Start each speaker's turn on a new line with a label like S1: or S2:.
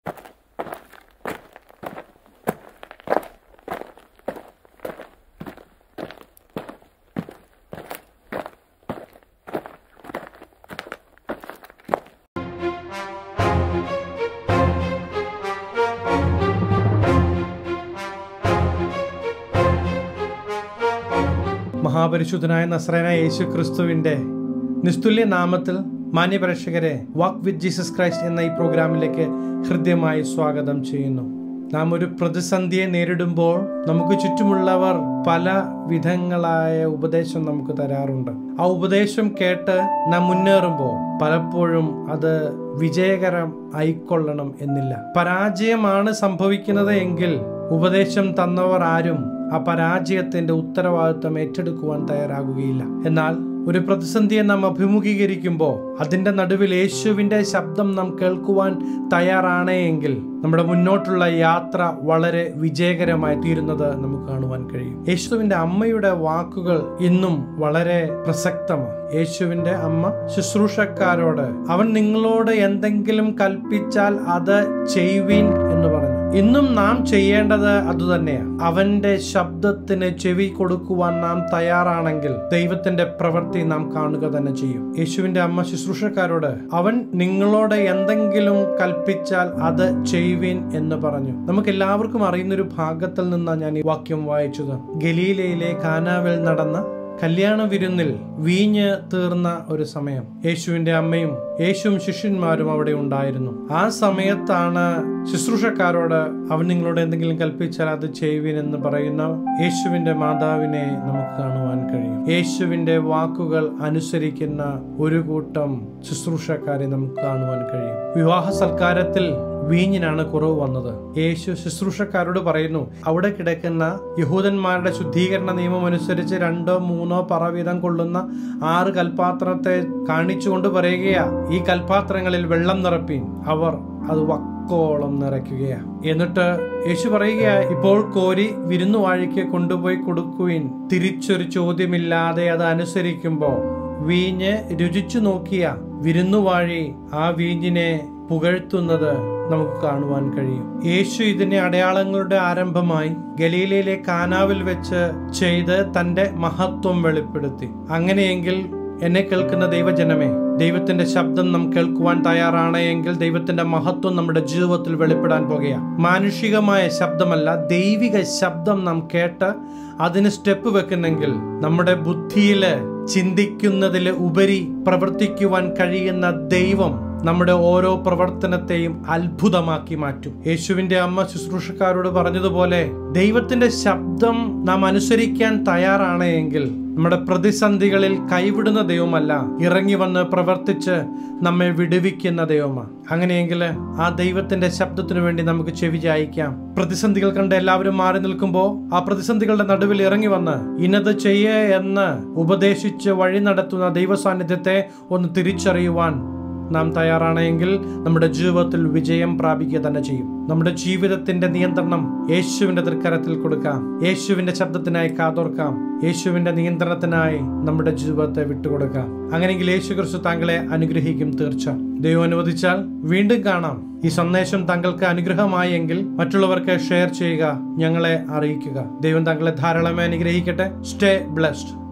S1: മഹാപരിശുദ്ധനായ നസ്രനായ യേശു ക്രിസ്തുവിന്റെ നിസ്തുല്യ നാമത്തിൽ മാന്യപ്രേക്ഷകരെ വാക്ക് with Jesus Christ എന്ന ഈ പ്രോഗ്രാമിലേക്ക് ഹൃദ്യമായി സ്വാഗതം ചെയ്യുന്നു നാം ഒരു പ്രതിസന്ധിയെ നേരിടുമ്പോൾ നമുക്ക് ചുറ്റുമുള്ളവർ പല വിധങ്ങളായ ഉപദേശം നമുക്ക് തരാറുണ്ട് ആ ഉപദേശം കേട്ട് നാം മുന്നേറുമ്പോൾ പലപ്പോഴും അത് വിജയകരം ആയിക്കൊള്ളണം എന്നില്ല പരാജയമാണ് സംഭവിക്കുന്നത് എങ്കിൽ ഉപദേശം തന്നവർ ആരും ആ പരാജയത്തിന്റെ ഉത്തരവാദിത്വം ഏറ്റെടുക്കുവാൻ തയ്യാറാകുകയില്ല എന്നാൽ ഒരു പ്രതിസന്ധിയെ നാം അഭിമുഖീകരിക്കുമ്പോൾ അതിന്റെ നടുവിൽ യേശുവിന്റെ ശബ്ദം നാം കേൾക്കുവാൻ തയ്യാറാണ് എങ്കിൽ നമ്മുടെ മുന്നോട്ടുള്ള യാത്ര വളരെ വിജയകരമായി തീരുന്നത് നമുക്ക് കാണുവാൻ കഴിയും യേശുവിന്റെ അമ്മയുടെ വാക്കുകൾ ഇന്നും വളരെ പ്രസക്തമാണ് യേശുവിന്റെ അമ്മ ശുശ്രൂഷക്കാരോട് അവൻ നിങ്ങളോട് എന്തെങ്കിലും കൽപ്പിച്ചാൽ അത് ചെയ്യുവീൻ എന്ന് പറഞ്ഞു ഇന്നും നാം ചെയ്യേണ്ടത് അതുതന്നെയാണ് അവന്റെ ശബ്ദത്തിന് ചെവി കൊടുക്കുവാൻ നാം തയ്യാറാണെങ്കിൽ ദൈവത്തിന്റെ പ്രവൃത്തി നാം കാണുക തന്നെ ചെയ്യും യേശുവിന്റെ അമ്മ ശുശ്രൂഷക്കാരോട് അവൻ നിങ്ങളോട് എന്തെങ്കിലും കൽപ്പിച്ചാൽ അത് ചെയ്യുവീൻ എന്ന് പറഞ്ഞു നമുക്ക് എല്ലാവർക്കും അറിയുന്ന ഒരു ഭാഗത്തിൽ നിന്നാണ് ഞാൻ ഈ വാക്യം വായിച്ചത് ഗലീലയിലെ കാനാവിൽ നടന്ന കല്യാണ വിരുന്നിൽ വീഞ്ഞ് തീർന്ന ഒരു സമയം യേശുവിന്റെ അമ്മയും യേശുവും ശിഷ്യന്മാരും അവിടെ ഉണ്ടായിരുന്നു ആ സമയത്താണ് ശുശ്രൂഷക്കാരോട് അവൻ നിങ്ങളോട് എന്തെങ്കിലും കൽപ്പിച്ചാൽ അത് ചെയ്യുവിൻ എന്ന് പറയുന്ന യേശുവിന്റെ മാതാവിനെ നമുക്ക് കാണുവാൻ കഴിയും യേശുവിന്റെ വാക്കുകൾ അനുസരിക്കുന്ന ഒരു കൂട്ടം ശുശ്രൂഷക്കാരെ നമുക്ക് കാണുവാൻ കഴിയും വിവാഹ സൽക്കാരത്തിൽ വീഞ്ഞിനാണ് കുറവ് വന്നത് യേശു ശുശ്രൂഷക്കാരോട് പറയുന്നു അവിടെ കിടക്കുന്ന യഹൂദന്മാരുടെ ശുദ്ധീകരണ നിയമം അനുസരിച്ച് രണ്ടോ മൂന്നോ പറ വീതം കൊള്ളുന്ന ആറ് കൽപാത്രത്തെ കാണിച്ചുകൊണ്ട് പറയുകയാ ഈ കൽപാത്രങ്ങളിൽ വെള്ളം നിറപ്പീൻ അവർ അത് വക്കോളം നിറയ്ക്കുകയാ എന്നിട്ട് യേശു പറയുകയാ ഇപ്പോൾ കോരി വിരുന്നുവാഴിക്ക് കൊണ്ടുപോയി കൊടുക്കുവിൻ തിരിച്ചൊരു ചോദ്യമില്ലാതെ അത് അനുസരിക്കുമ്പോൾ വീഞ്ഞ് രുചിച്ചു നോക്കിയ വിരുന്നുവാഴി ആ വീഞ്ഞിനെ പുകഴ്ത്തുന്നത് നമുക്ക് കാണുവാൻ കഴിയും യേശു ഇതിനെ അടയാളങ്ങളുടെ ആരംഭമായി ഗലീലയിലെ കാനാവിൽ വെച്ച് ചെയ്ത് തന്റെ മഹത്വം വെളിപ്പെടുത്തി അങ്ങനെയെങ്കിൽ എന്നെ കേൾക്കുന്ന ദൈവജനമേ ദൈവത്തിന്റെ ശബ്ദം നാം കേൾക്കുവാൻ തയ്യാറാണ് എങ്കിൽ ദൈവത്തിന്റെ മഹത്വം നമ്മുടെ ജീവിതത്തിൽ വെളിപ്പെടാൻ പോകുക മാനുഷികമായ ശബ്ദമല്ല ദൈവിക ശബ്ദം നാം കേട്ട് അതിന് സ്റ്റെപ്പ് വെക്കുന്നെങ്കിൽ നമ്മുടെ ബുദ്ധിയിൽ ചിന്തിക്കുന്നതിൽ ഉപരി പ്രവർത്തിക്കുവാൻ കഴിയുന്ന ദൈവം നമ്മുടെ ഓരോ പ്രവർത്തനത്തെയും അത്ഭുതമാക്കി മാറ്റും യേശുവിന്റെ അമ്മ ശുശ്രൂഷക്കാരോട് പറഞ്ഞതുപോലെ ദൈവത്തിന്റെ ശബ്ദം നാം അനുസരിക്കാൻ തയ്യാറാണ് എങ്കിൽ നമ്മുടെ പ്രതിസന്ധികളിൽ കൈവിടുന്ന ദൈവമല്ല ഇറങ്ങി വന്ന് പ്രവർത്തിച്ച് നമ്മെ വിടുവിക്കുന്ന ദൈവമാണ് അങ്ങനെയെങ്കിൽ ആ ദൈവത്തിന്റെ ശബ്ദത്തിനു വേണ്ടി നമുക്ക് ചെവി ചായ്ക്കാം പ്രതിസന്ധികൾ കണ്ട് എല്ലാവരും മാറി നിൽക്കുമ്പോൾ ആ പ്രതിസന്ധികളുടെ നടുവിൽ ഇറങ്ങി വന്ന് ഇന്നത് ചെയ്യേ എന്ന് ഉപദേശിച്ച് വഴി നടത്തുന്ന ദൈവ സാന്നിധ്യത്തെ ഒന്ന് തിരിച്ചറിയുവാൻ നാം തയ്യാറാണെങ്കിൽ നമ്മുടെ ജീവിതത്തിൽ വിജയം പ്രാപിക്കുക തന്നെ ചെയ്യും നമ്മുടെ ജീവിതത്തിന്റെ നിയന്ത്രണം യേശുവിന്റെ തൃക്കരത്തിൽ കൊടുക്കാം യേശുവിന്റെ ശബ്ദത്തിനായി കാതോർക്കാം യേശുവിന്റെ നിയന്ത്രണത്തിനായി നമ്മുടെ ജീവിതത്തെ വിട്ടുകൊടുക്കാം അങ്ങനെയെങ്കിൽ യേശു ക്രിസ്തു താങ്കളെ അനുഗ്രഹിക്കും തീർച്ച ദൈവം അനുവദിച്ചാൽ വീണ്ടും കാണാം ഈ സന്ദേശം താങ്കൾക്ക് അനുഗ്രഹമായി എങ്കിൽ മറ്റുള്ളവർക്ക് ഷെയർ ചെയ്യുക ഞങ്ങളെ അറിയിക്കുക ദൈവം താങ്കളെ ധാരാളമായി അനുഗ്രഹിക്കട്ടെ സ്റ്റേ ബ്ലെസ്ഡ്